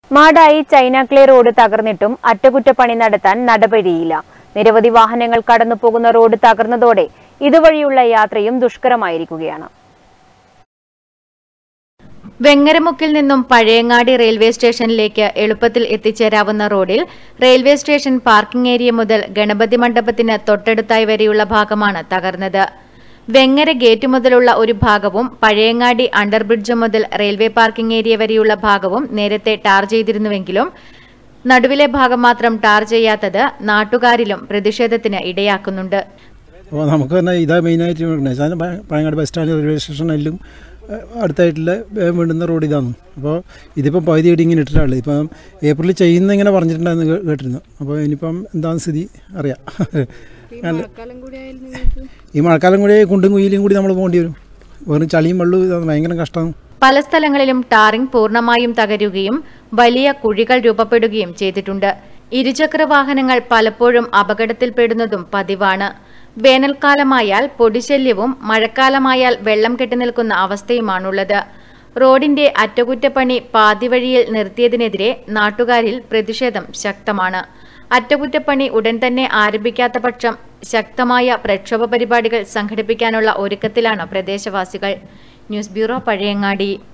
Madayi China clay road തകർന്നിട്ടും അറ്റകുറ്റപ്പണി നടത്താൻ നടപടിയില്ല നിരവധി വാഹനങ്ങൾ കടന്നുപോകുന്ന റോഡ് തകർന്നതോടെ ഇതുവഴിയുള്ള യാത്രയും ദുഷ്കരമായിരിക്കുകയാണ് വെങ്ങരമുക്കിൽ നിന്നും പഴയങ്ങാടി റെയിൽവേ സ്റ്റേഷനിലേക്ക് എളുപ്പത്തിൽ എത്തിച്ചേരാവുന്ന റോഡിൽ റെയിൽവേ സ്റ്റേഷൻ പാർക്കിംഗ് ഏരിയ മുതൽ ഗണപതി മണ്ഡപത്തിന് തൊട്ടടുത്തായി വരെയുള്ള ഭാഗമാണ് തകർന്നത് വെങ്ങര ഗേറ്റ് മുതലുള്ള ഒരു ഭാഗവും പഴയങ്ങാടി അണ്ടർബ്രിഡ്ജ് മുതൽ റെയിൽവേ പാർക്കിംഗ് ഏരിയ വരെയുള്ള ഭാഗവും നേരത്തെ ടാർ ചെയ്തിരുന്നുവെങ്കിലും നടുവിലെ ഭാഗം മാത്രം ടാർ ചെയ്യാത്തത് നാട്ടുകാരിലും പ്രതിഷേധത്തിന് ഇടയാക്കുന്നുണ്ട് അപ്പോൾ നമുക്ക് തന്നെ ഇതാ മെയിനായിട്ട് വേണ്ടത് സാധനം പഴ- Pazhayangad bus stand railway station എല്ലാം ഏഹ്, അടുത്തായിട്ടുള്ള വേഗം വേണ്ടുന്ന റോഡ് ഇതാണ് അപ്പോൾ ഇതിപ്പം പകുതി ഇടി ഇങ്ങനെ ഇട്ടിട്ടുള്ളത് ഇപ്പം ഏപ്രിലിൽ ചെയ്യുന്ന ഇങ്ങനെ പറഞ്ഞിട്ടുണ്ടായിരുന്നു കേ- കേട്ടിരുന്നു അപ്പോൾ ഇനിയിപ്പം എന്താണ് സ്ഥിതി അറിയാം നല്ല- ഈ മഴക്കാലം കൂടി കുണ്ടും കുയിലും കൂടി നമ്മൾ പോകേണ്ടി വരും വെറും ചളിയും വെള്ളവും ഇതാണ് ഭയങ്കര കഷ്ടമാണ് പല സ്ഥലങ്ങളിലും ടാറിംഗ് പൂർണ്ണമായും തകരുകയും വലിയ കുഴികൾ രൂപപ്പെടുകയും ചെയ്തിട്ടുണ്ട് ഇരുചക്ര വാഹനങ്ങൾ പലപ്പോഴും അപകടത്തിൽപ്പെടുന്നതും പതിവാണ് വേനൽക്കാലമായാൽ പൊടിശല്യവും മഴക്കാലമായാൽ വെള്ളം കെട്ടിനിൽക്കുന്ന അവസ്ഥയുമാണുള്ളത് റോഡിന്റെ അറ്റകുറ്റപ്പണി പാതിവഴിയിൽ നിർത്തിയതിനെതിരെ നാട്ടുകാരിൽ പ്രതിഷേധം ശക്തമാണ് അറ്റകുറ്റപ്പണി ഉടൻ തന്നെ ആരംഭിക്കാത്ത പക്ഷം ശക്തമായ പ്രക്ഷോഭ പരിപാടികൾ സംഘടിപ്പിക്കാനുള്ള ഒരുക്കത്തിലാണ് പ്രദേശവാസികൾ ന്യൂസ് ബ്യൂറോ പഴയങ്ങാടി